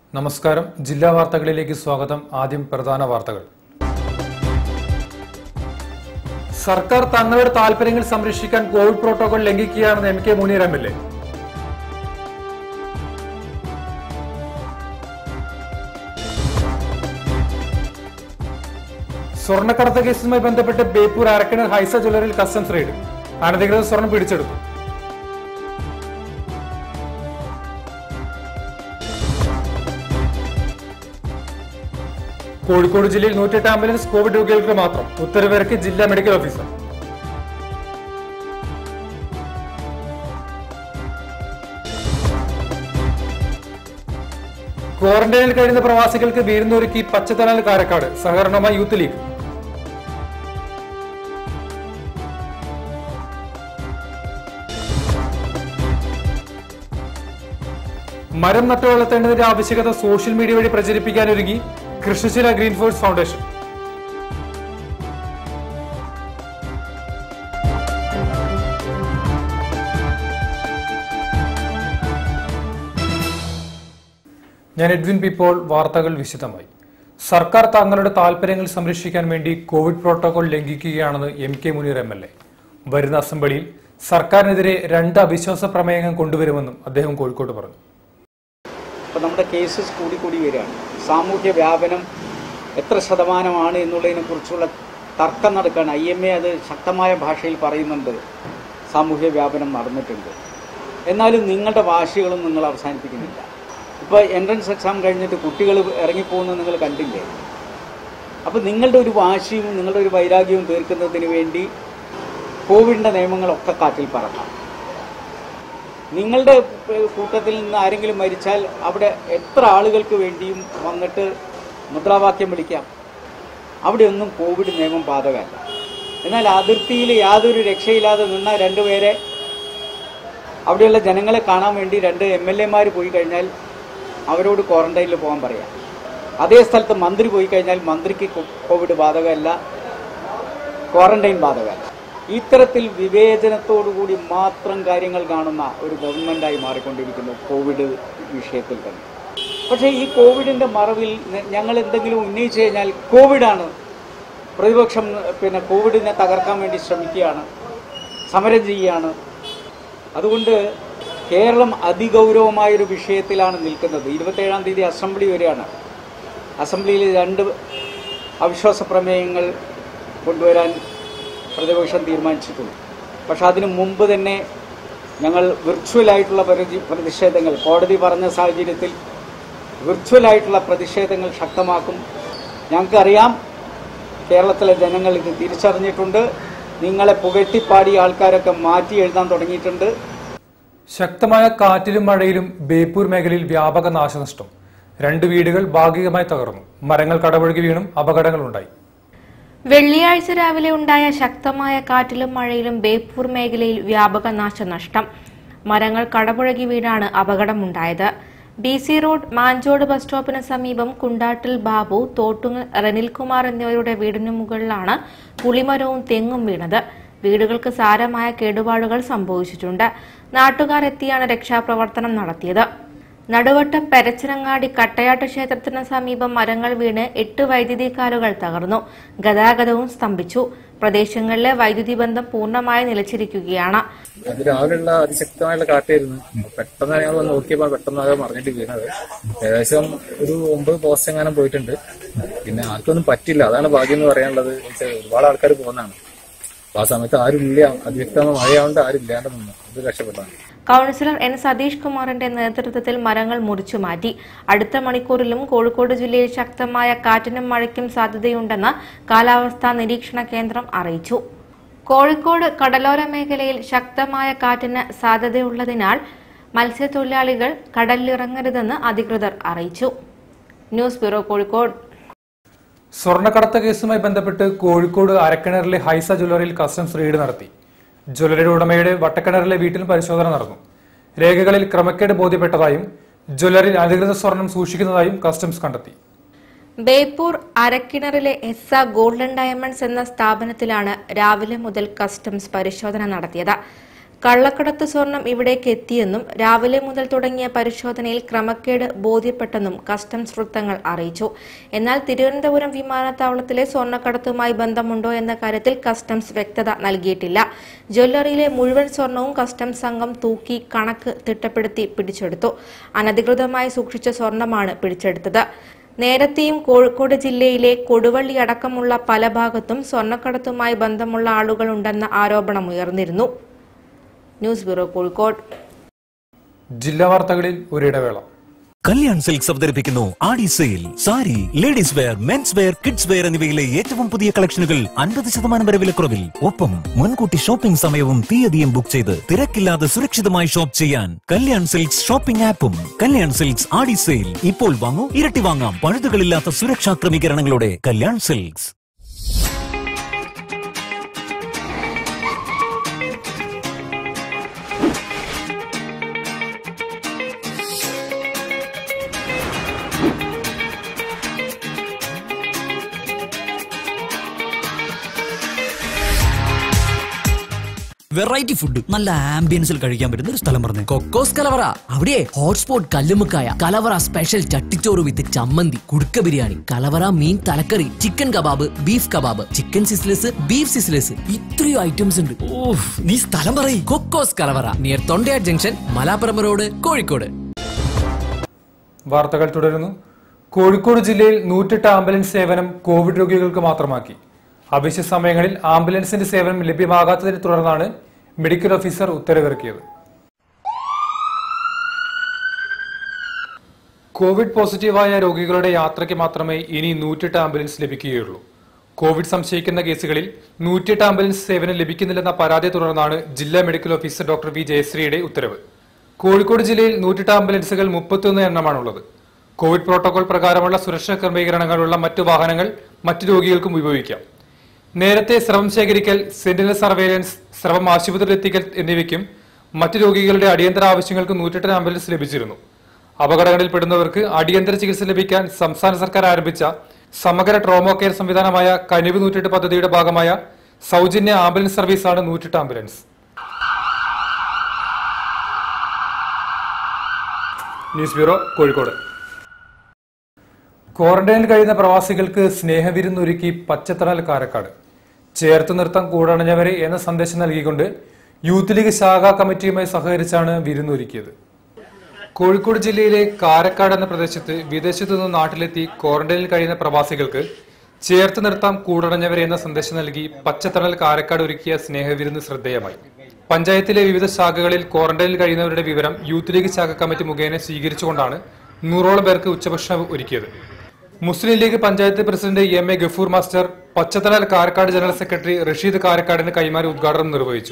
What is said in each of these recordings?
നമസ്കാരം ജില്ലാ വാർത്തകളിലേക്ക് സ്വാഗതം ആദ്യം പ്രധാന വാർത്തകൾ സർക്കാർ തങ്ങളുടെ താൽപര്യങ്ങൾ സംരക്ഷിക്കാൻ കോവിഡ് പ്രോട്ടോകോൾ ലംഘിക്കുകയാണെന്ന് M K Muneer M L A സ്വർണ്ണക്കടത്ത് കേസുമായി ബന്ധപ്പെട്ട് ബേപ്പൂർ അരക്കിണർ ഹൈസ ജ്വല്ലറിയിൽ കസ്റ്റംസ് റെയ്ഡ് അനധികൃത സ്വർണം പിടിച്ചെടുത്തു കോഴിക്കോട് ജില്ലയിൽ നൂറ്റെട്ട് ആംബുലൻസ് കോവിഡ് രോഗികൾക്ക് മാത്രം ഉത്തരവിറക്കി ജില്ലാ മെഡിക്കൽ ഓഫീസർ ക്വാറന്റൈനിൽ കഴിയുന്ന പ്രവാസികൾക്ക് വീരുന്നൊരുക്കി പച്ചത്തണൽ കാരക്കാട് സഹകരണമായി യൂത്ത് ലീഗ് മരം നട്ടു വളർത്തേണ്ടതിന്റെ ആവശ്യകത സോഷ്യൽ മീഡിയ വഴി പ്രചരിപ്പിക്കാനൊരുങ്ങി കൃഷ്ണശില ഗ്രീൻ ഫോഴ്സ് ഫൗണ്ടേഷൻ ഞാൻ എഡ്വിൻ പിപ്പോൾ വാർത്തകൾ വിശദമായി സർക്കാർ തങ്ങളുടെ താൽപര്യങ്ങൾ സംരക്ഷിക്കാൻ വേണ്ടി കോവിഡ് പ്രോട്ടോകോൾ ലംഘിക്കുകയാണെന്ന് M K Muneer M L A വരുന്ന അസംബ്ലിയിൽ സർക്കാരിനെതിരെ രണ്ട് അവിശ്വാസ പ്രമേയങ്ങൾ കൊണ്ടുവരുമെന്നും അദ്ദേഹം കോഴിക്കോട് പറഞ്ഞു അപ്പോൾ നമ്മുടെ കേസസ് കൂടി കൂടി വരികയാണ് സാമൂഹ്യ വ്യാപനം എത്ര ശതമാനമാണ് എന്നുള്ളതിനെ കുറിച്ചുള്ള തർക്കം നടക്കുകയാണ് ഐ എം എ അത് ശക്തമായ ഭാഷയിൽ പറയുന്നുണ്ട് സാമൂഹ്യ വ്യാപനം നടന്നിട്ടുണ്ട് എന്നാലും നിങ്ങളുടെ വാശികളും നിങ്ങൾ അവസാനിപ്പിക്കുന്നില്ല ഇപ്പോൾ എൻട്രൻസ് എക്സാം കഴിഞ്ഞിട്ട് കുട്ടികൾ ഇറങ്ങിപ്പോകുന്നത് നിങ്ങൾ കണ്ടില്ലേ അപ്പോൾ നിങ്ങളുടെ ഒരു വാശിയും നിങ്ങളുടെ ഒരു വൈരാഗ്യവും തീർക്കുന്നതിന് വേണ്ടി കോവിഡിൻ്റെ നിയമങ്ങളൊക്കെ കാറ്റിൽ പറക്കാം നിങ്ങളുടെ ഏഹ്, കൂട്ടത്തിൽ നിന്ന് ആരെങ്കിലും മരിച്ചാൽ അവിടെ എത്ര ആളുകൾക്ക് വേണ്ടിയും വന്നിട്ട് മുദ്രാവാക്യം വിളിക്കാം അവിടെയൊന്നും കോവിഡ് നിയമം ബാധകമല്ല എന്നാൽ അതിർത്തിയിൽ യാതൊരു രക്ഷയില്ലാതെ നിന്ന രണ്ടുപേരെ അവിടെയുള്ള ജനങ്ങളെ കാണാൻ വേണ്ടി രണ്ട് എം എൽ എമാർ പോയി കഴിഞ്ഞാൽ അവരോട് ക്വാറന്റൈനിൽ പോകാൻ പറയാം അതേ സ്ഥലത്ത് മന്ത്രി പോയി കഴിഞ്ഞാൽ മന്ത്രിക്ക് കോ- കോവിഡ് ബാധകമല്ല ക്വാറന്റൈൻ ബാധകമല്ല ഇത്തരത്തിൽ വിവേചനത്തോടുകൂടി മാത്രം കാര്യങ്ങൾ കാണുന്ന ഒരു ഗവൺമെന്റായി മാറിക്കൊണ്ടിരിക്കുന്നു കോവിഡ് വിഷയത്തിൽ തന്നെ പക്ഷേ ഈ കോവിഡിന്റെ മറവിൽ ന- ഞങ്ങൾ എന്തെങ്കിലും ഉന്നയിച്ചു കഴിഞ്ഞാൽ കോവിഡാണ് പ്രതിപക്ഷം പിന്നെ കോവിഡിനെ തകർക്കാൻ വേണ്ടി ശ്രമിക്കുകയാണ് സമരം ചെയ്യുകയാണ് അതുകൊണ്ട് കേരളം അതിഗൗരവമായൊരു വിഷയത്തിലാണ് നിൽക്കുന്നത് ഇരുപത്തേഴാം തീയതി അസംബ്ലി വരെയാണ് അസംബ്ലിയിൽ രണ്ട് അവിശ്വാസ പ്രമേയങ്ങൾ കൊണ്ടുവരാൻ പ്രതിപക്ഷം തീരുമാനിച്ചിട്ടുണ്ട് പക്ഷെ അതിനു മുമ്പ് തന്നെ ഞങ്ങൾ വിർച്വലായിട്ടുള്ള പ്രതി- പ്രതിഷേധങ്ങൾ കോടതി പറഞ്ഞ സാഹചര്യത്തിൽ വിർച്വലായിട്ടുള്ള പ്രതിഷേധങ്ങൾ ശക്തമാക്കും ഞങ്ങൾക്കറിയാം കേരളത്തിലെ ജനങ്ങൾ ഇത് തിരിച്ചറിഞ്ഞിട്ടുണ്ട് നിങ്ങളെ പുകഴ്ത്തിപ്പാടിയ ആൾക്കാരൊക്കെ മാറ്റി എഴുതാൻ തുടങ്ങിയിട്ടുണ്ട് ശക്തമായ കാറ്റിലും മഴയിലും ബേപ്പൂർ മേഖലയിൽ വ്യാപക നാശനഷ്ടം രണ്ട് വീടുകൾ ഭാഗികമായി തകർന്നു മരങ്ങൾ കടപുഴകി വീണും അപകടങ്ങളുണ്ടായി വെള്ളിയാഴ്ച രാവിലെ ഉണ്ടായ ശക്തമായ കാറ്റിലും മഴയിലും ബേപ്പൂർ മേഖലയിൽ വ്യാപക നാശനഷ്ടം മരങ്ങൾ കടപുഴകി വീണാണ് അപകടമുണ്ടായത് D C road Manchode bus സ്റ്റോപ്പിന് സമീപം കുണ്ടാട്ടിൽ ബാബു തോട്ടുങ്ങൽ റനിൽകുമാർ എന്നിവരുടെ വീടിനു മുകളിലാണ് പുളിമരവും തെങ്ങും വീണത് വീടുകൾക്ക് സാരമായ കേടുപാടുകൾ സംഭവിച്ചിട്ടുണ്ട് നാട്ടുകാർ എത്തിയാണ് രക്ഷാപ്രവർത്തനം നടത്തിയത് നടുവട്ടം പെരച്ചിനങ്ങാടി കട്ടയാട്ട് ക്ഷേത്രത്തിന് സമീപം മരങ്ങൾ വീണ് എട്ട് വൈദ്യുതി കാലുകൾ തകർന്നു ഗതാഗതവും സ്തംഭിച്ചു പ്രദേശങ്ങളിലെ വൈദ്യുതി ബന്ധം പൂർണ്ണമായി നിലച്ചിരിക്കുകയാണ് അത് രാവിലെയുള്ള അതിശക്തമായുള്ള കാറ്റായിരുന്നു അപ്പൊ പെട്ടെന്ന് ഞങ്ങൾ വന്ന് നോക്കിയപ്പോൾ പെട്ടെന്ന് അത് മറിഞ്ഞിട്ട് വീണത് ഏകദേശം ഒരു ഒമ്പത് പോസ്റ്റ് എങ്ങാനും പോയിട്ടുണ്ട് പിന്നെ ആർക്കൊന്നും പറ്റില്ല അതാണ് ഭാഗ്യം എന്ന് പറയാനുള്ളത് വെച്ചാൽ ഒരുപാട് ആൾക്കാർ പോകുന്നതാണ് അപ്പൊ ആ സമയത്ത് ആരും ഇല്ല അതിവ്യക്തമായ മഴയാവുകൊണ്ട് ആരും ഇല്ലാണ്ട് നിന്നു അത് രക്ഷപ്പെട്ടതാണ് കൌൺസിലർ എൻ സതീഷ് കുമാറിന്റെ നേതൃത്വത്തിൽ മരങ്ങൾ മുറിച്ചു മാറ്റി അടുത്ത മണിക്കൂറിലും കോഴിക്കോട് ജില്ലയിൽ ശക്തമായ കാറ്റിനും മഴയ്ക്കും സാധ്യതയുണ്ടെന്ന് കാലാവസ്ഥാ നിരീക്ഷണ കേന്ദ്രം അറിയിച്ചു കോഴിക്കോട് കടലോര മേഖലയിൽ ശക്തമായ കാറ്റിന് സാധ്യതയുള്ളതിനാൽ മത്സ്യത്തൊഴിലാളികൾ കടലിലിറങ്ങരുതെന്ന് അധികൃതർ അറിയിച്ചു ന്യൂസ് ബ്യൂറോ കോഴിക്കോട് സ്വർണ്ണക്കടത്ത് കേസുമായി ബന്ധപ്പെട്ട് കോഴിക്കോട് അരക്കിണറിലെ ഹൈസ ജ്വല്ലറിയിൽ കസ്റ്റംസ് റെയ്ഡ് നടത്തി ജ്വല്ലറിയുടെ ഉടമയുടെ വട്ടക്കിണറിലെ വീട്ടിൽ പരിശോധന നടന്നു രേഖകളിൽ ക്രമക്കേട് ബോധ്യപ്പെട്ടതായും ജ്വല്ലറിയിൽ അധികൃത സ്വർണം സൂക്ഷിക്കുന്നതായും കസ്റ്റംസ് കണ്ടെത്തി ബേപ്പൂർ അരക്കിണറിലെ എസ്സ ഗോൾഡൻ ഡയമണ്ട്സ് എന്ന സ്ഥാപനത്തിലാണ് രാവിലെ മുതൽ കസ്റ്റംസ് പരിശോധന നടത്തിയത് കള്ളക്കടത്ത് സ്വർണം ഇവിടേക്ക് എത്തിയെന്നും രാവിലെ മുതൽ തുടങ്ങിയ പരിശോധനയിൽ ക്രമക്കേട് ബോധ്യപ്പെട്ടെന്നും കസ്റ്റംസ് വൃത്തങ്ങൾ അറിയിച്ചു എന്നാൽ തിരുവനന്തപുരം വിമാനത്താവളത്തിലെ സ്വർണ്ണക്കടത്തുമായി ബന്ധമുണ്ടോ എന്ന കാര്യത്തിൽ കസ്റ്റംസ് വ്യക്തത നൽകിയിട്ടില്ല ജ്വല്ലറിയിലെ മുഴുവൻ സ്വർണവും കസ്റ്റംസ് സംഘം തൂക്കി കണക്ക് തിട്ടപ്പെടുത്തി പിടിച്ചെടുത്തു അനധികൃതമായി സൂക്ഷിച്ച സ്വർണമാണ് പിടിച്ചെടുത്തത് നേരത്തെയും കോഴിക്കോട് ജില്ലയിലെ കൊടുവള്ളി അടക്കമുള്ള പല ഭാഗത്തും സ്വർണ്ണക്കടത്തുമായി ബന്ധമുള്ള ആളുകളുണ്ടെന്ന ആരോപണം ഉയർന്നിരുന്നു ന്യൂസ് ബ്യൂറോ കോഴിക്കോട് ജില്ലാ വാർത്തകളിൽ ഒരിടവേള കല്യാൺ സിൽക്സ് അവതരിപ്പിക്കുന്നു Aadi sale sari ladies wear mens wear kids wear എന്നിവയിലെ ഏറ്റവും പുതിയ കളക്ഷനുകൾ അൻപത് ശതമാനം വരെ വിലക്കുറവിൽ ഒപ്പം മുൻകൂട്ടി ഷോപ്പിംഗ് സമയവും തീയതിയും ബുക്ക് ചെയ്ത് തിരക്കില്ലാതെ സുരക്ഷിതമായി ഷോപ്പ് ചെയ്യാൻ കല്യാൺ സിൽക്സ് ഷോപ്പിംഗ് ആപ്പും കല്യാൺ സിൽക്സ് ആടി സെയിൽ ഇപ്പോൾ വാങ്ങൂ ഇരട്ടി വാങ്ങാം പഴുതുകളില്ലാത്ത സുരക്ഷാ ക്രമീകരണങ്ങളോടെ കല്യാൺ സിൽക്സ് വെറൈറ്റി ഫുഡ് നല്ല ആംബിയൻസിൽ കഴിക്കാൻ പറ്റുന്ന ഒരു സ്ഥലം പറഞ്ഞു കൊക്കോസ് കലവറ അവിടെ ഹോട്ട്സ്പോട്ട് കല്ലുമുക്കായ കലവറ സ്പെഷ്യൽ ചട്ടിച്ചോറ് വിത്ത് ചമ്മന്തി കുടുക്ക ബിരിയാണി കലവറ മീൻ തലക്കറി chicken kebab beef kebab chicken sizzles beef sizzles ഇത്രയും ഐറ്റംസ് ഉണ്ട് ഓഹ് നീ സ്ഥലം പറയും കൊക്കോസ് കലവറ near Thondayad junction Malappuram road Kozhikode വാർത്തകൾ തുടരുന്നു കോഴിക്കോട് ജില്ലയിൽ നൂറ്റെട്ട് ആംബുലൻസ് സേവനം കോവിഡ് രോഗികൾക്ക് മാത്രമാക്കി അവശ്യ സമയങ്ങളിൽ ആംബുലൻസിന്റെ സേവനം ലഭ്യമാകാത്തതിനെ തുടർന്നാണ് മെഡിക്കൽ ഓഫീസർ ഉത്തരവിറക്കിയത് കോവിഡ് പോസിറ്റീവായ രോഗികളുടെ യാത്രയ്ക്ക് മാത്രമേ ഇനി നൂറ്റെട്ട് ആംബുലൻസ് ലഭിക്കുകയുള്ളൂ കോവിഡ് സംശയിക്കുന്ന കേസുകളിൽ നൂറ്റെട്ട് ആംബുലൻസ് സേവനം ലഭിക്കുന്നില്ലെന്ന പരാതിയെ തുടർന്നാണ് ജില്ലാ മെഡിക്കൽ ഓഫീസർ ഡോക്ടർ വി ജയശ്രീയുടെ ഉത്തരവ് കോഴിക്കോട് ജില്ലയിൽ നൂറ്റെട്ട് ആംബുലൻസുകൾ മുപ്പത്തിയൊന്ന് എണ്ണമാണുള്ളത് കോവിഡ് പ്രോട്ടോകോൾ പ്രകാരമുള്ള സുരക്ഷാ ക്രമീകരണങ്ങളുള്ള മറ്റു വാഹനങ്ങൾ മറ്റു രോഗികൾക്കും ഉപയോഗിക്കാം നേരത്തെ സ്രവം ശേഖരിക്കൽ സെന്റിനൽ സർവേലൻസ് സ്രവം ആശുപത്രിയിലെത്തിക്കൽ എന്നിവയ്ക്കും മറ്റു രോഗികളുടെ അടിയന്തര ആവശ്യങ്ങൾക്ക് നൂറ്റെട്ട് ആംബുലൻസ് ലഭിച്ചിരുന്നു അപകടങ്ങളിൽപ്പെടുന്നവർക്ക് അടിയന്തര ചികിത്സ ലഭിക്കാൻ സംസ്ഥാന സർക്കാർ ആരംഭിച്ച സമഗ്ര ട്രോമോ കെയർ സംവിധാനമായ കനിവ് നൂറ്റെട്ട് പദ്ധതിയുടെ ഭാഗമായ സൗജന്യ ആംബുലൻസ് സർവീസാണ് നൂറ്റെട്ട് ആംബുലൻസ് ന്യൂസ് ബ്യൂറോ കോഴിക്കോട് ക്വാറന്റൈനിൽ കഴിയുന്ന പ്രവാസികൾക്ക് സ്നേഹവിരുന്നൊരുക്കി പച്ചത്തണൽ കാരക്കാട് ചേർത്ത് നിർത്താൻ കൂടണഞ്ഞവരെ എന്ന സന്ദേശം നൽകിക്കൊണ്ട് യൂത്ത് ലീഗ് ശാഖാ കമ്മിറ്റിയുമായി സഹകരിച്ചാണ് വിരുന്നൊരുക്കിയത് കോഴിക്കോട് ജില്ലയിലെ കാരക്കാട് എന്ന പ്രദേശത്ത് വിദേശത്തു നിന്ന് നാട്ടിലെത്തി ക്വാറന്റൈനിൽ കഴിയുന്ന പ്രവാസികൾക്ക് ചേർത്ത് നിർത്താം കൂടണഞ്ഞവരെ എന്ന സന്ദേശം നൽകി പച്ചത്തണൽ കാരക്കാട് ഒരുക്കിയ സ്നേഹവിരുന്ന് ശ്രദ്ധേയമായി പഞ്ചായത്തിലെ വിവിധ ശാഖകളിൽ ക്വാറന്റൈനിൽ കഴിയുന്നവരുടെ വിവരം യൂത്ത് ലീഗ് ശാഖ കമ്മിറ്റി മുഖേന സ്വീകരിച്ചുകൊണ്ടാണ് നൂറോളം പേർക്ക് ഉച്ചഭക്ഷണം ഒരുക്കിയത് Muslim league panchayat president M A Gafoor master Pachathanal Karakkad general secretary Rasheed കാരക്കാടിന് കൈമാറി ഉദ്ഘാടനം നിർവഹിച്ചു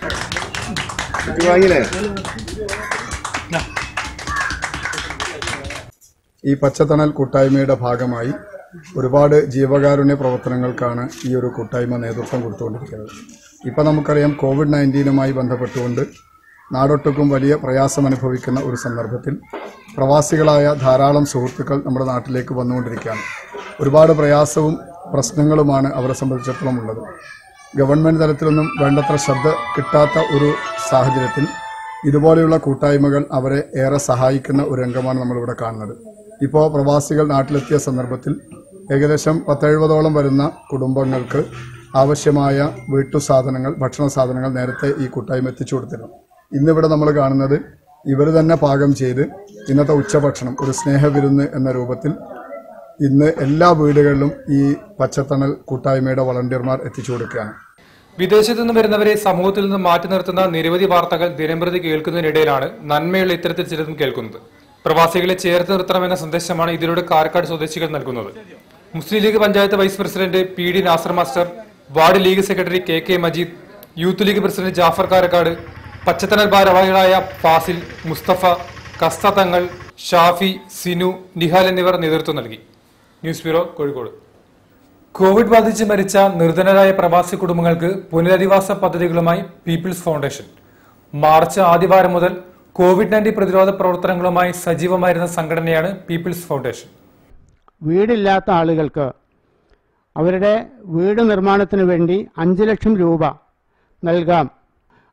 ഈ പച്ചത്തണൽ കൂട്ടായ്മയുടെ ഭാഗമായി ഒരുപാട് ജീവകാരുണ്യ പ്രവർത്തനങ്ങൾക്കാണ് ഈ ഒരു കൂട്ടായ്മ നേതൃത്വം കൊടുത്തുകൊണ്ടിരിക്കുന്നത് ഇപ്പം നമുക്കറിയാം കോവിഡ് നയൻറ്റീനുമായി ബന്ധപ്പെട്ടുകൊണ്ട് നാടൊട്ടുക്കും വലിയ പ്രയാസം അനുഭവിക്കുന്ന ഒരു സന്ദർഭത്തിൽ പ്രവാസികളായ ധാരാളം സുഹൃത്തുക്കൾ നമ്മുടെ നാട്ടിലേക്ക് വന്നുകൊണ്ടിരിക്കുകയാണ് ഒരുപാട് പ്രയാസവും പ്രശ്നങ്ങളുമാണ് അവരെ സംബന്ധിച്ചിടത്തോളം ഉള്ളത് ഗവൺമെൻറ് തലത്തിലൊന്നും വേണ്ടത്ര ശ്രദ്ധ കിട്ടാത്ത ഒരു സാഹചര്യത്തിൽ ഇതുപോലെയുള്ള കൂട്ടായ്മകൾ അവരെ ഏറെ സഹായിക്കുന്ന ഒരു രംഗമാണ് നമ്മളിവിടെ കാണുന്നത് ഇപ്പോൾ പ്രവാസികൾ നാട്ടിലെത്തിയ സന്ദർഭത്തിൽ ഏകദേശം പത്തെഴുപതോളം വരുന്ന കുടുംബങ്ങൾക്ക് ആവശ്യമായ വീട്ടു സാധനങ്ങൾ ഭക്ഷണ സാധനങ്ങൾ നേരത്തെ ഈ കൂട്ടായ്മ എത്തിച്ചു കൊടുത്തിരുന്നു ഇന്നിവിടെ നമ്മൾ കാണുന്നത് ഇവർ തന്നെ പാകം ചെയ്ത് ഇന്നത്തെ ഉച്ചഭക്ഷണം ഒരു സ്നേഹവിരുന്ന് എന്ന രൂപത്തിൽ ഇന്ന് എല്ലാ വീടുകളിലും ഈ പച്ചത്തണൽ കൂട്ടായ്മയുടെ വളണ്ടിയർമാർ എത്തിച്ചു കൊടുക്കുകയാണ് വിദേശത്തു നിന്ന് വരുന്നവരെ സമൂഹത്തിൽ നിന്ന് മാറ്റി നിർത്തുന്ന നിരവധി വാർത്തകൾ ദിനംപ്രതി കേൾക്കുന്നതിനിടയിലാണ് നന്മയുള്ള ഇത്തരത്തിൽ ചിലതും കേൾക്കുന്നത് പ്രവാസികളെ ചേർത്ത് നിർത്തണമെന്ന സന്ദേശമാണ് ഇതിലൂടെ കാരക്കാട് സ്വദേശികൾ നൽകുന്നത് Muslim league panchayat vice president P D Nasar master ward league secretary K K Majeed youth league president Jafar Karakkad Pachathanal ഭാരവാഹികളായ ഫാസിൽ മുസ്തഫ കസ്ത തങ്ങൾ ഷാഫി സിനു നിഹാൽ എന്നിവർ നേതൃത്വം നൽകി ന്യൂസ് ബ്യൂറോ കോഴിക്കോട് കോവിഡ് ബാധിച്ച് മരിച്ച നിർധനരായ പ്രവാസി കുടുംബങ്ങൾക്ക് പുനരധിവാസ പദ്ധതികളുമായി പീപ്പിൾസ് ഫൗണ്ടേഷൻ മാർച്ച് ആദ്യവാരം മുതൽ കോവിഡ് നയൻറ്റീൻ പ്രതിരോധ പ്രവർത്തനങ്ങളുമായി സജീവമായിരുന്ന സംഘടനയാണ് പീപ്പിൾസ് ഫൗണ്ടേഷൻ വീടില്ലാത്ത ആളുകൾക്ക് അവരുടെ വീട് നിർമ്മാണത്തിന് വേണ്ടി അഞ്ച് ലക്ഷം രൂപ നൽകാം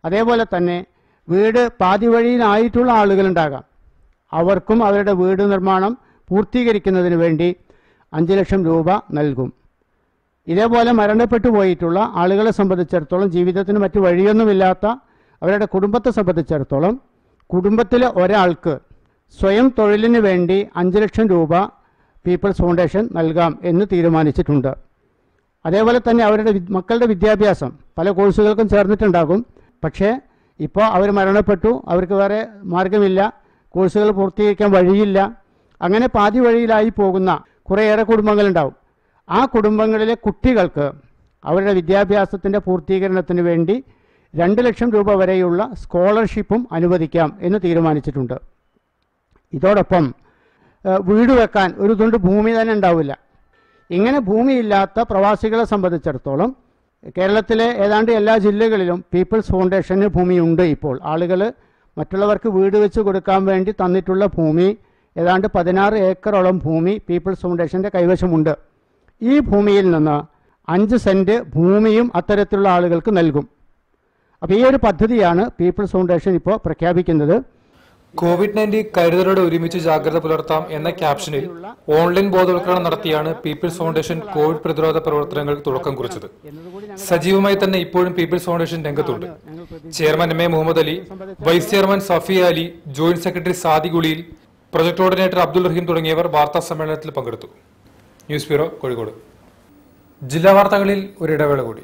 അതേപോലെ തന്നെ വീട് പാതി വഴിയിലായിട്ടുള്ള ആളുകളുണ്ടാകാം അവർക്കും അവരുടെ വീട് നിർമ്മാണം പൂർത്തീകരിക്കുന്നതിന് വേണ്ടി അഞ്ച് ലക്ഷം രൂപ നൽകും ഇതേപോലെ മരണപ്പെട്ടു പോയിട്ടുള്ള ആളുകളെ സംബന്ധിച്ചിടത്തോളം ജീവിതത്തിന് മറ്റു വഴിയൊന്നുമില്ലാത്ത അവരുടെ കുടുംബത്തെ സംബന്ധിച്ചിടത്തോളം കുടുംബത്തിലെ ഒരാൾക്ക് സ്വയം തൊഴിലിന് വേണ്ടി അഞ്ച് ലക്ഷം രൂപ പീപ്പിൾസ് ഫൗണ്ടേഷൻ നൽകാം എന്ന് തീരുമാനിച്ചിട്ടുണ്ട് അതേപോലെ തന്നെ അവരുടെ വി- മക്കളുടെ വിദ്യാഭ്യാസം പല കോഴ്സുകൾക്കും ചേർന്നിട്ടുണ്ടാകും പക്ഷേ ഇപ്പോൾ അവർ മരണപ്പെട്ടു അവർക്ക് വേറെ മാർഗമില്ല കോഴ്സുകൾ പൂർത്തീകരിക്കാൻ വഴിയില്ല അങ്ങനെ പാതി വഴിയിലായി പോകുന്ന കുറേയേറെ കുടുംബങ്ങളുണ്ടാവും ആ കുടുംബങ്ങളിലെ കുട്ടികൾക്ക് അവരുടെ വിദ്യാഭ്യാസത്തിൻ്റെ പൂർത്തീകരണത്തിന് വേണ്ടി രണ്ട് ലക്ഷം രൂപ വരെയുള്ള സ്കോളർഷിപ്പും അനുവദിക്കാം എന്ന് തീരുമാനിച്ചിട്ടുണ്ട് ഇതോടൊപ്പം ഏഹ്, വീട് വെക്കാൻ ഒരു തുണ്ട് ഭൂമി തന്നെ ഉണ്ടാവില്ല ഇങ്ങനെ ഭൂമിയില്ലാത്ത പ്രവാസികളെ സംബന്ധിച്ചിടത്തോളം കേരളത്തിലെ ഏതാണ്ട് എല്ലാ ജില്ലകളിലും പീപ്പിൾസ് ഫൗണ്ടേഷന് ഭൂമിയുണ്ട് ഇപ്പോൾ ആളുകൾ മറ്റുള്ളവർക്ക് വീട് വെച്ച് കൊടുക്കാൻ വേണ്ടി തന്നിട്ടുള്ള ഭൂമി ഏതാണ്ട് പതിനാറ് ഏക്കറോളം ഭൂമി പീപ്പിൾസ് ഫൗണ്ടേഷൻ്റെ കൈവശമുണ്ട് ഈ ഭൂമിയിൽ നിന്ന് അഞ്ച് സെൻറ്റ് ഭൂമിയും അത്തരത്തിലുള്ള ആളുകൾക്ക് നൽകും അപ്പോൾ ഈ ഒരു പദ്ധതിയാണ് പീപ്പിൾസ് ഫൗണ്ടേഷൻ ഇപ്പോൾ പ്രഖ്യാപിക്കുന്നത് കോവിഡ് നയൻറ്റീൻ കരുതലോടെ ഒരുമിച്ച് ജാഗ്രത പുലർത്താം എന്ന ക്യാപ്ഷനിൽ ഓൺലൈൻ ബോധവൽക്കരണം നടത്തിയാണ് പീപ്പിൾസ് ഫൗണ്ടേഷൻ കോവിഡ് പ്രതിരോധ പ്രവർത്തനങ്ങൾക്ക് തുടക്കം കുറിച്ചത് സജീവമായി തന്നെ ഇപ്പോഴും പീപ്പിൾസ് ഫൗണ്ടേഷൻ രംഗത്തുണ്ട് chairman M A Muhammad Ali vice chairman Safiya Ali joint secretary Sadiq Uliyil project coordinator Abdul Rahim തുടങ്ങിയവർ വാർത്താ സമ്മേളനത്തിൽ പങ്കെടുത്തു ന്യൂസ് ബ്യൂറോ കോഴിക്കോട് ജില്ലാ വാർത്തകളിൽ ഒരിടവേള കൂടി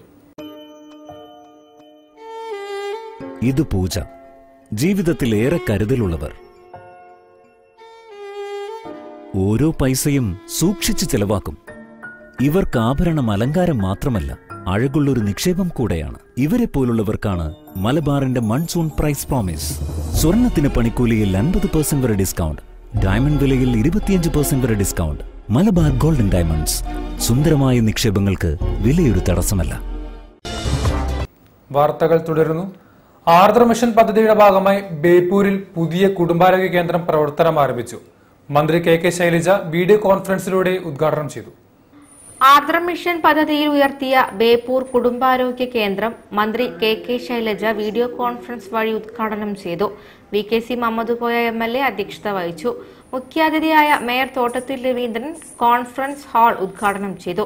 ഇത് പൂജ ജീവിതത്തിൽ ഏറെ കരുതലുള്ളവർ ഓരോ പൈസയും സൂക്ഷിച്ചു ചെലവാക്കും ഇവർക്ക് ആഭരണം അലങ്കാരം മാത്രമല്ല അഴകുള്ളൊരു നിക്ഷേപം കൂടെയാണ് ഇവരെ പോലുള്ളവർക്കാണ് മലബാറിന്റെ മൺസൂൺ പ്രൈസ് പ്രോമിസ് സ്വർണത്തിന് പണിക്കൂലിയിൽ അൻപത് പെർസെന്റ് വരെ ഡിസ്കൗണ്ട് ഡയമണ്ട് വിലയിൽ ഇരുപത്തിയഞ്ച് പെർസെന്റ് വരെ ഡിസ്കൗണ്ട് മലബാർ ഗോൾഡൻ ഡയമണ്ട്സ് സുന്ദരമായ നിക്ഷേപങ്ങൾക്ക് വിലയൊരു തടസ്സമല്ല വാർത്തകൾ തുടരുന്നു ആർദ്ര മിഷൻ പദ്ധതിയുടെ ഭാഗമായി ബേപ്പൂരിൽ പുതിയ കുടുംബാരോഗ്യ കേന്ദ്രം പ്രവർത്തനം ആരംഭിച്ചു മന്ത്രി കെ കെ ശൈലജ വീഡിയോ കോൺഫറൻസിലൂടെ ഉദ്ഘാടനം ചെയ്തു ആർദ്ര മിഷൻ പദ്ധതിയിൽ ഉയർത്തിയ ബേപ്പൂർ കുടുംബാരോഗ്യ കേന്ദ്രം മന്ത്രി K K Shailaja video conference വഴി ഉദ്ഘാടനം ചെയ്തു V K C Muhammad Koya M L A അധ്യക്ഷത വഹിച്ചു മുഖ്യാതിഥിയായ mayor Thottathil Raveendran conference hall ഉദ്ഘാടനം ചെയ്തു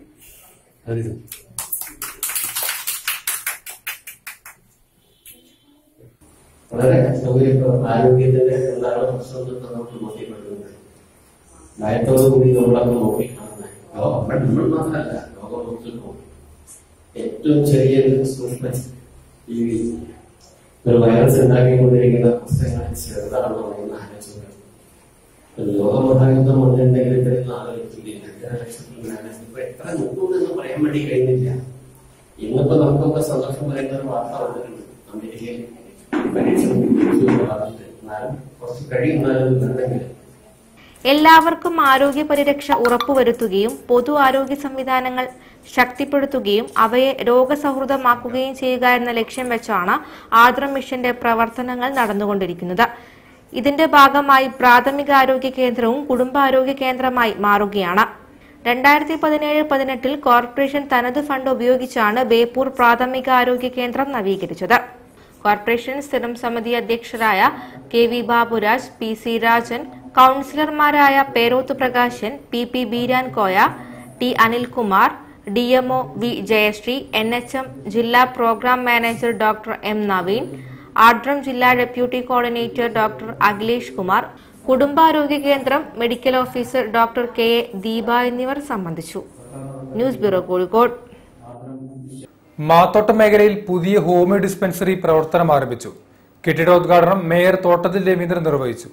വളരെ സൗകര്യം ആരോഗ്യത്തിന്റെ എന്താണ് പ്രശ്നം എന്നൊക്കെ നമുക്ക് ബോധ്യപ്പെടുന്നത് നയത്തോടു കൂടി നമ്മളൊക്കെ നോക്കി കാണുന്നത് ലോകം നമ്മൾ മാത്രമല്ല ലോകം നോക്കിപ്പോ ഏറ്റവും ചെറിയൊരു സൂക്ഷ്മ ജീവി ഒരു വൈറസ് ഉണ്ടാക്കിക്കൊണ്ടിരിക്കുന്ന പുസ്തകങ്ങൾ ചെറുതാണോ എന്ന് ആലോചിക്കുക ലോകമഹായുദ്ധം വന്നിട്ടുണ്ടെങ്കിൽ ഇത്രയും ആളുകൾ എത്തിയില്ല എത്ര ലക്ഷത്തിലാണ് ഇപ്പൊ എത്ര നിൽക്കുമെന്ന് പറയാൻ വേണ്ടി കഴിയുന്നില്ല ഇന്നിപ്പോ നമുക്കൊക്കെ സന്തോഷം പറയുന്ന ഒരു വാർത്ത വന്നിട്ടുണ്ട് അമേരിക്കയിൽ പരീക്ഷ എന്നാലും കുറച്ച് കഴിയുന്നാലും ഉണ്ടെങ്കിൽ എല്ലാവർക്കും ആരോഗ്യ പരിരക്ഷ ഉറപ്പുവരുത്തുകയും പൊതു ആരോഗ്യ സംവിധാനങ്ങൾ ശക്തിപ്പെടുത്തുകയും അവയെ രോഗസൗഹൃദമാക്കുകയും ചെയ്യുക എന്ന ലക്ഷ്യം വെച്ചാണ് ആർദ്ര മിഷന്റെ പ്രവർത്തനങ്ങൾ നടന്നുകൊണ്ടിരിക്കുന്നത് ഇതിന്റെ ഭാഗമായി പ്രാഥമികാരോഗ്യ കേന്ദ്രവും കുടുംബാരോഗ്യ കേന്ദ്രമായി മാറുകയാണ് രണ്ടായിരത്തി പതിനേഴ് പതിനെട്ടിൽ കോർപ്പറേഷൻ തനത് ഫണ്ട് ഉപയോഗിച്ചാണ് ബേപ്പൂർ പ്രാഥമികാരോഗ്യ കേന്ദ്രം നവീകരിച്ചത് കോർപ്പറേഷൻ സ്ഥിരം സമിതി അധ്യക്ഷരായ K V Baburaj P C Rajan കൌൺസിലർമാരായ Peroth Prakashan P P Beeran Koya T Anilkumar D M O V Jayashree N H M ജില്ലാ programme manager doctor M Naveen Ardram ജില്ലാ deputy coordinator doctor Akhilesh Kumar കുടുംബാരോഗ്യ കേന്ദ്രം medical officer doctor K A Deepa എന്നിവർ സംബന്ധിച്ചു ന്യൂസ് ബ്യൂറോ കോഴിക്കോട് മാത്തോട്ടം മേഖലയിൽ പുതിയ ഹോമിയോ ഡിസ്പെൻസറി പ്രവർത്തനം ആരംഭിച്ചു കെട്ടിടോദ്ഘാടനം മേയർ തോട്ടത്തിൽ രവീന്ദ്രൻ നിർവഹിച്ചു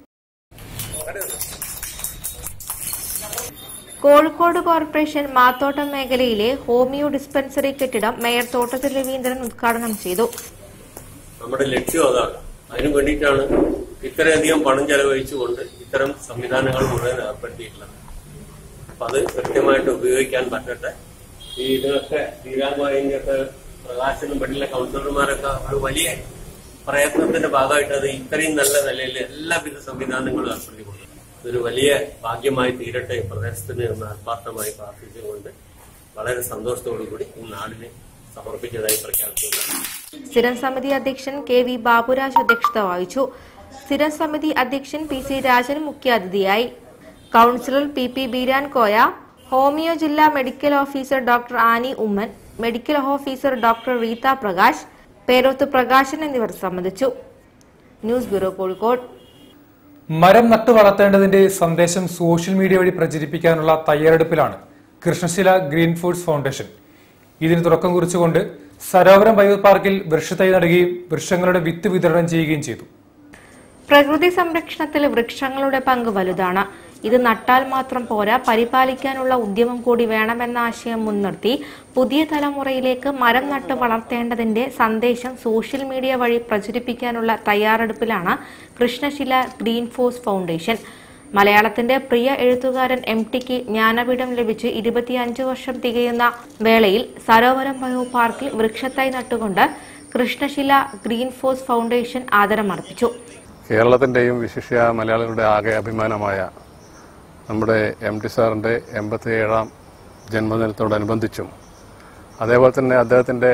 കോഴിക്കോട് കോർപ്പറേഷൻ മാത്തോട്ടം മേഖലയിലെ ഹോമിയോ ഡിസ്പെൻസറി കെട്ടിടം മേയർ തോട്ടത്തിൽ രവീന്ദ്രൻ ഉദ്ഘാടനം ചെയ്തു നമ്മുടെ ലക്ഷ്യം അതാണ് അതിനു വേണ്ടിയിട്ടാണ് ഇത്രയധികം പണം ചെലവഴിച്ചുകൊണ്ട് ഇത്തരം സംവിധാനങ്ങൾ മുഴുവൻ ഏർപ്പെടുത്തിയിട്ടുള്ളത് അപ്പൊ അത് കൃത്യമായിട്ട് ഉപയോഗിക്കാൻ പറ്റട്ടെ ഈ ഇതിനൊക്കെ തീരാമായിന്റെയൊക്കെ പ്രകാശനും പെണ്ണിലെ കൗൺസിലർമാരൊക്കെ ഒരു വലിയ പ്രയത്നത്തിന്റെ ഭാഗമായിട്ട് അത് ഇത്രയും നല്ല നിലയിൽ എല്ലാവിധ സംവിധാനങ്ങളും ഏർപ്പെടുത്തി കൊടുക്കും ഇതൊരു വലിയ ഭാഗ്യമായി തീരട്ടെ ഈ പ്രദേശത്തിന് എന്ന് ആത്മാർത്ഥമായി പ്രാർത്ഥിച്ചുകൊണ്ട് വളരെ സന്തോഷത്തോടു കൂടി ഈ നാടിന് സമർപ്പിച്ചതായി പ്രഖ്യാപിച്ചിട്ടുണ്ട് സ്ഥിരം സമിതി അധ്യക്ഷൻ കെ വി ബാബുരാജ് അധ്യക്ഷത വഹിച്ചു സ്ഥിരം സമിതി അധ്യക്ഷൻ പി സി രാജൻ മുഖ്യാതിഥിയായി councillor P P Beeran Koya homeo ജില്ലാ medical officer doctor Annie Oommen medical officer doctor Rita Prakash Peroth Prakashan എന്നിവർ സംബന്ധിച്ചു ന്യൂസ് ബ്യൂറോ കോഴിക്കോട് മരം നട്ടു വളർത്തേണ്ടതിന്റെ സന്ദേശം സോഷ്യൽ മീഡിയ വഴി പ്രചരിപ്പിക്കാനുള്ള തയ്യാറെടുപ്പിലാണ് കൃഷ്ണശില ഗ്രീൻ ഫുഡ്സ് ഫൗണ്ടേഷൻ ഇതിന് തുടക്കം കുറിച്ചുകൊണ്ട് സരോവരം ബയോ പാർക്കിൽ വൃക്ഷത്തൈ നടുകയും വൃക്ഷങ്ങളുടെ വിത്ത് വിതരണം ചെയ്യുകയും ചെയ്തു പ്രകൃതി സംരക്ഷണത്തിൽ വൃക്ഷങ്ങളുടെ പങ്ക് വലുതാണ് ഇത് നട്ടാൽ മാത്രം പോരാ പരിപാലിക്കാനുള്ള ഉദ്യമം കൂടി വേണമെന്ന ആശയം മുൻനിർത്തി പുതിയ തലമുറയിലേക്ക് മരം നട്ട് വളർത്തേണ്ടതിന്റെ സന്ദേശം സോഷ്യൽ മീഡിയ വഴി പ്രചരിപ്പിക്കാനുള്ള തയ്യാറെടുപ്പിലാണ് കൃഷ്ണശില ഗ്രീൻ ഫോഴ്സ് ഫൗണ്ടേഷൻ മലയാളത്തിന്റെ പ്രിയ എഴുത്തുകാരൻ എം ടിക്ക് ജ്ഞാനപീഠം ലഭിച്ച് ഇരുപത്തിയഞ്ച് വർഷം തികയുന്ന വേളയിൽ സരോവരം ബയോ പാർക്കിൽ വൃക്ഷത്തൈ നട്ടുകൊണ്ട് കൃഷ്ണശില ഗ്രീൻ ഫോഴ്സ് ഫൗണ്ടേഷൻ ആദരമർപ്പിച്ചു കേരളത്തിൻ്റെയും വിശിഷ്യ മലയാളികളുടെ ആകെ അഭിമാനമായ നമ്മുടെ എം ടി സാറിൻ്റെ എൺപത്തി ഏഴാം ജന്മദിനത്തോടനുബന്ധിച്ചും അതേപോലെ തന്നെ അദ്ദേഹത്തിൻ്റെ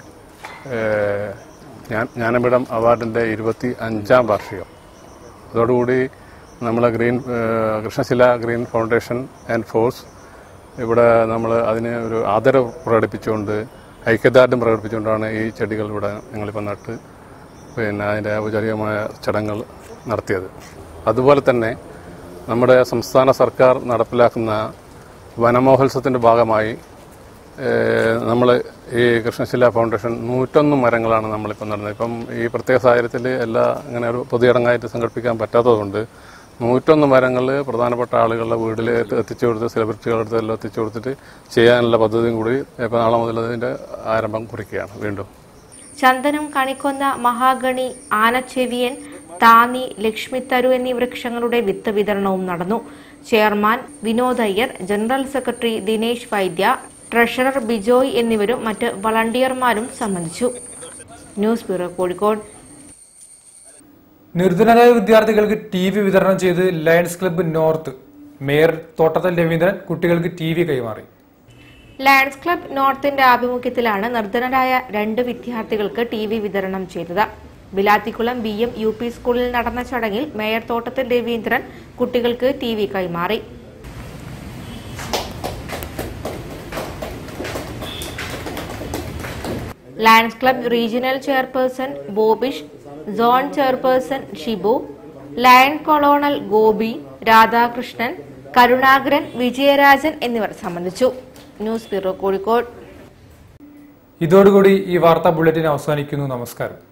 ഏഹ്, ജ്ഞാ- ജ്ഞാനപീഠം അവാർഡിൻ്റെ ഇരുപത്തി അഞ്ചാം വാർഷികം അതോടുകൂടി നമ്മളെ ഗ്രീൻ ഏഹ്, Krishnashila green foundation and force ഇവിടെ നമ്മൾ അതിന് ഒരു ആദരവ് പ്രകടിപ്പിച്ചുകൊണ്ട് ഐക്യദാർഢ്യം പ്രകടിപ്പിച്ചുകൊണ്ടാണ് ഈ ചെടികൾ ഇവിടെ ഞങ്ങളിപ്പോൾ നട്ട് പിന്നെ അതിൻ്റെ ഔപചാരികമായ ചടങ്ങുകൾ നടത്തിയത് അതുപോലെ തന്നെ നമ്മുടെ സംസ്ഥാന സർക്കാർ നടപ്പിലാക്കുന്ന വനമഹോത്സവത്തിൻ്റെ ഭാഗമായി നമ്മൾ ഈ കൃഷ്ണശില ഫൗണ്ടേഷൻ നൂറ്റൊന്ന് മരങ്ങളാണ് നമ്മളിപ്പോൾ നടന്നത് ഇപ്പം ഈ പ്രത്യേക സാഹചര്യത്തിൽ എല്ലാ ഇങ്ങനെ ഒരു പൊതുചടങ്ങായിട്ട് സംഘടിപ്പിക്കാൻ പറ്റാത്തതുകൊണ്ട് നൂറ്റൊന്ന് മരങ്ങൾ പ്രധാനപ്പെട്ട ആളുകളുടെ വീട്ടിൽ എത്തിച്ചു കൊടുത്ത് സെലിബ്രിറ്റികളുടെ അടുത്ത് എല്ലാം എത്തിച്ചു കൊടുത്തിട്ട് ചെയ്യാനുള്ള പദ്ധതിയും കൂടി ഇപ്പോൾ നാളെ മുതൽ അതിൻ്റെ ആരംഭം കുറിക്കുകയാണ് വീണ്ടും ചന്ദനം കണിക്കൊന്ന മഹാഗണി ആനച്ചെവിയൻ താനി ലക്ഷ്മി തരു എന്നീ വൃക്ഷങ്ങളുടെ വിത്ത് വിതരണവും നടന്നു chairman Vinod Iyer general secretary Dinesh Vaidya treasurer Bijoy എന്നിവരും മറ്റ് വളണ്ടിയർമാരും സംബന്ധിച്ചു ന്യൂസ് ബ്യൂറോ കോഴിക്കോട് നിർധനരായ വിദ്യാർത്ഥികൾക്ക് ടി വി വിതരണം ചെയ്ത് lions club north mayor Thottathil Raveendran കുട്ടികൾക്ക് ടി വി കൈമാറി ലയൺസ് ക്ലബ് നോർത്തിന്റെ ആഭിമുഖ്യത്തിലാണ് നിർധനരായ രണ്ട് വിദ്യാർത്ഥികൾക്ക് ടി വി വിതരണം ചെയ്തത് Bilathikulam B M U P സ്കൂളിൽ നടന്ന ചടങ്ങിൽ മേയർ തോട്ടത്തിൽ രവീന്ദ്രൻ കുട്ടികൾക്ക് ടി വി കൈമാറി lions club regional chairperson Bobish zone chairperson Shibu lion colonel Gopi Radhakrishnan Karunakaran Vijayarajan എന്നിവർ സംബന്ധിച്ചു ന്യൂസ് ബ്യൂറോ കോഴിക്കോട് ഇതോടുകൂടി ഈ വാർത്താ ബുള്ളറ്റിൻ അവസാനിക്കുന്നു നമസ്കാരം